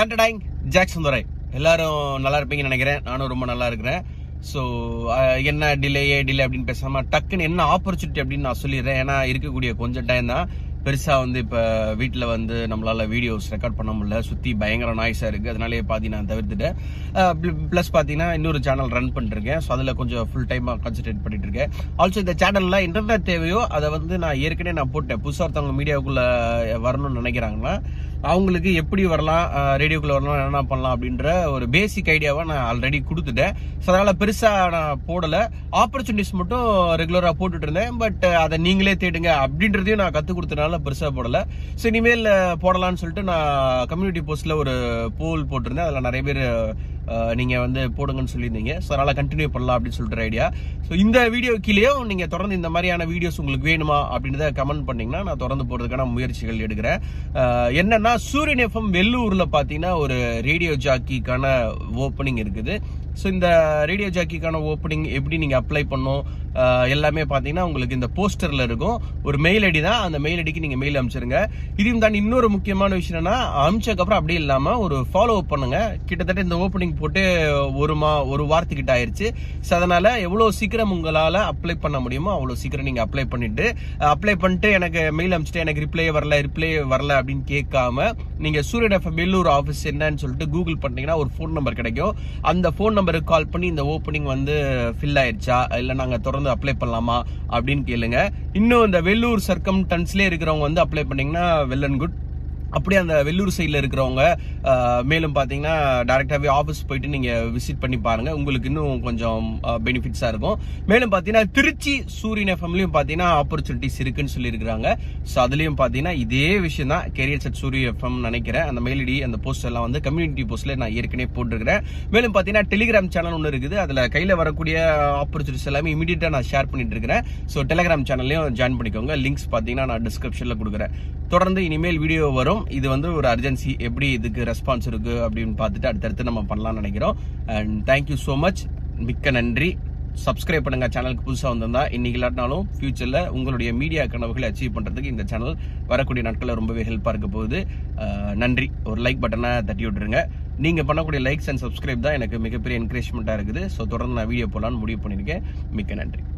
டண்டடாங் jack சுந்தரை எல்லாரும் நல்லா இருப்பீங்கன்னு நினைக்கிறேன் நானும் ரொம்ப நல்லா இருக்கிறேன் ஸோ என்ன டிலே டிலே அப்படின்னு பேசாம டக்குன்னு என்ன ஆப்பர்ச்சுனிட்டி அப்படின்னு நான் சொல்லிடுறேன் ஏன்னா இருக்கக்கூடிய கொஞ்சம் டைம் தான் பெருசா வந்து இப்ப வீட்டில் வந்து நம்மளால வீடியோஸ் ரெக்கார்ட் பண்ண முடியல சுத்தி பயங்கர நாய்ஸா இருக்கு அதனாலே பாதி நான் தவிர்த்துட்டேன் ப்ளஸ் பாத்தீங்கன்னா இன்னொரு சேனல் ரன் பண்ணிருக்கேன் ஸோ அதில் கொஞ்சம் ஃபுல் டைமாக கான்சென்ட்ரேட் பண்ணிட்டு இருக்கேன் ஆல்சோ இந்த சேனல்ல இன்டர்நெட் தேவையோ அதை வந்து நான் ஏற்கனவே நான் போட்டேன் புதுசாக ஒருத்தவங்க மீடியாவுக்குள்ள வரணும்னு நினைக்கிறாங்கன்னா அவங்களுக்கு எப்படி வரலாம் ரேடியோக்குள்ள வரலாம் என்ன பண்ணலாம் அப்படின்ற ஒரு பேசிக் ஐடியாவை நான் ஆல்ரெடி கொடுத்துட்டேன் ஸோ அதனால பெருசா நான் போடல ஆப்பர்ச்சுனிட்டிஸ் மட்டும் ரெகுலரா போட்டுட்டு இருந்தேன் பட் அதை நீங்களே தேடுங்க அப்படின்றதையும் நான் கத்து கொடுத்தனால பெருசா போடல ஸோ இனிமேல் போடலாம்னு சொல்லிட்டு நான் கம்யூனிட்டி போஸ்ட்ல ஒரு போல் போட்டிருந்தேன் அதில் நிறைய பேர் நீங்க வந்து போடுங்கன்னு சொல்லியிருந்தீங்க ஸோ அதனால கண்டினியூ பண்ணலாம் அப்படின்னு சொல்லிட்டு ஐடியா ஸோ இந்த வீடியோ கீழேயும் நீங்க தொடர்ந்து இந்த மாதிரியான வீடியோஸ் உங்களுக்கு வேணுமா அப்படின்றத கமெண்ட் பண்ணீங்கன்னா நான் தொடர்ந்து போடுறதுக்கான முயற்சிகள் எடுக்கிறேன் என்னன்னா சூரியன் எஃப்எம் வெள்ளூர்ல பாத்தீங்கன்னா ஒரு ரேடியோ ஜாக்கிக்கான ஓப்பனிங் இருக்குது ஸோ இந்த ரேடியோ ஜாக்கிக்கான ஓப்பனிங் எப்படி நீங்க அப்ளை பண்ணும் எல்லாமே பாத்தீங்கன்னா உங்களுக்கு இந்த போஸ்டர்ல இருக்கும் ஒரு மெயில் ஐடி தான் அந்த மெயில் ஐடிக்கு நீங்க மெயில் அனுப்பிச்சிருங்க இதையும் தாண்டி இன்னொரு முக்கியமான விஷயம் என்னன்னா அனுப்பிச்சதுக்கப்புறம் அப்படி இல்லாம ஒரு ஃபாலோ அப் பண்ணுங்க கிட்டத்தட்ட இந்த ஓப்பனிங் போட்டு ஒரு மா ஒரு வாரத்துக்கிட்ட ஆயிருச்சு ஸோ அதனால எவ்வளவு சீக்கிரம் உங்களால அப்ளை பண்ண முடியுமோ அவ்வளவு சீக்கிரம் நீங்க அப்ளை பண்ணிட்டு அப்ளை பண்ணிட்டு எனக்கு மெயில் அனுப்பிச்சிட்டு எனக்கு ரிப்ளை வரல ரிப்ளை வரல அப்படின்னு கேட்காம நீங்க சூரியன் எஃப் வெள்ளூர் ஆஃபீஸ் என்னன்னு சொல்லிட்டு கூகுள் பண்ணீங்கன்னா ஒரு ஃபோன் நம்பர் கிடைக்கும் அந்த ஃபோன் நம்பருக்கு கால் பண்ணி இந்த ஓப்பனிங் வந்து ஃபில் ஆயிடுச்சா இல்ல நாங்க தொடர்ந்து அப்ளை பண்ணலாமா அப்படின்னு கேளுங்க இன்னும் இந்த வெள்ளூர் சர்க்கம் டன்ஸ்லேயே இருக்கிறவங்க வந்து அப்ளை பண்ணீங்கன்னா வெல் அண்ட் குட் அப்படியே அந்த வெள்ளூர் சைடில் இருக்கிறவங்க மேலும் பார்த்தீங்கன்னா டேரெக்டாகவே ஆஃபீஸ் போயிட்டு நீங்கள் விசிட் பண்ணி பாருங்க உங்களுக்கு இன்னும் கொஞ்சம் பெனிஃபிட்ஸாக இருக்கும் மேலும் பார்த்தீங்கன்னா திருச்சி சூரியன் எஃப்எம்லையும் பார்த்தீங்கன்னா ஆப்பர்ச்சுனிட்டிஸ் இருக்குன்னு சொல்லியிருக்கிறாங்க ஸோ அதுலேயும் பார்த்தீங்கன்னா இதே விஷயம் தான் கெரியர் செட் சூரிய எஃப்எம் நினைக்கிறேன் அந்த மெயிலடி அந்த போஸ்ட் எல்லாம் வந்து கம்யூனிட்டி போஸ்ட்ல நான் ஏற்கனவே போட்டிருக்கிறேன் மேலும் பார்த்தீங்கன்னா டெலிகிராம் சேனல் ஒன்று இருக்குது அதில் கையில் வரக்கூடிய ஆப்பர்ச்சுனிட்டிஸ் எல்லாமே இமீடியட்டாக நான் ஷேர் பண்ணிட்டு இருக்கிறேன் ஸோ டெலிகிராம் சேனல்லையும் ஜாயின் பண்ணிக்கோங்க லிங்க்ஸ் பார்த்தீங்கன்னா நான் டிஸ்கிரிப்ஷனில் கொடுக்குறேன் தொடர்ந்து இனிமேல் வீடியோ வரும் இது வந்து ஒரு அர்ஜென்சி எப்படி இதுக்கு ரெஸ்பான்ஸ் இருக்கு அப்படின்னு பார்த்துட்டு அடுத்தடுத்து நம்ம பண்ணலாம்னு நினைக்கிறோம் அண்ட் தேங்க்யூ ஸோ மச் மிக்க நன்றி சப்ஸ்கிரைப் பண்ணுங்க சேனலுக்கு புதுசாக வந்திருந்தா இன்னைக்கு இல்லாட்டினாலும் ஃபியூச்சரில் உங்களுடைய மீடியா கனவுகளை அச்சீவ் பண்ணுறதுக்கு இந்த சேனல் வரக்கூடிய நாட்களில் ரொம்பவே ஹெல்ப்பாக இருக்க போகுது நன்றி ஒரு லைக் பட்டனை தட்டி விட்டுருங்க நீங்கள் பண்ணக்கூடிய லைக்ஸ் அண்ட் சப்ஸ்கிரைப் தான் எனக்கு மிகப்பெரிய என்கரேஜ்மெண்ட்டாக இருக்குது ஸோ தொடர்ந்து நான் வீடியோ போடலான்னு முடிவு பண்ணியிருக்கேன் மிக்க நன்றி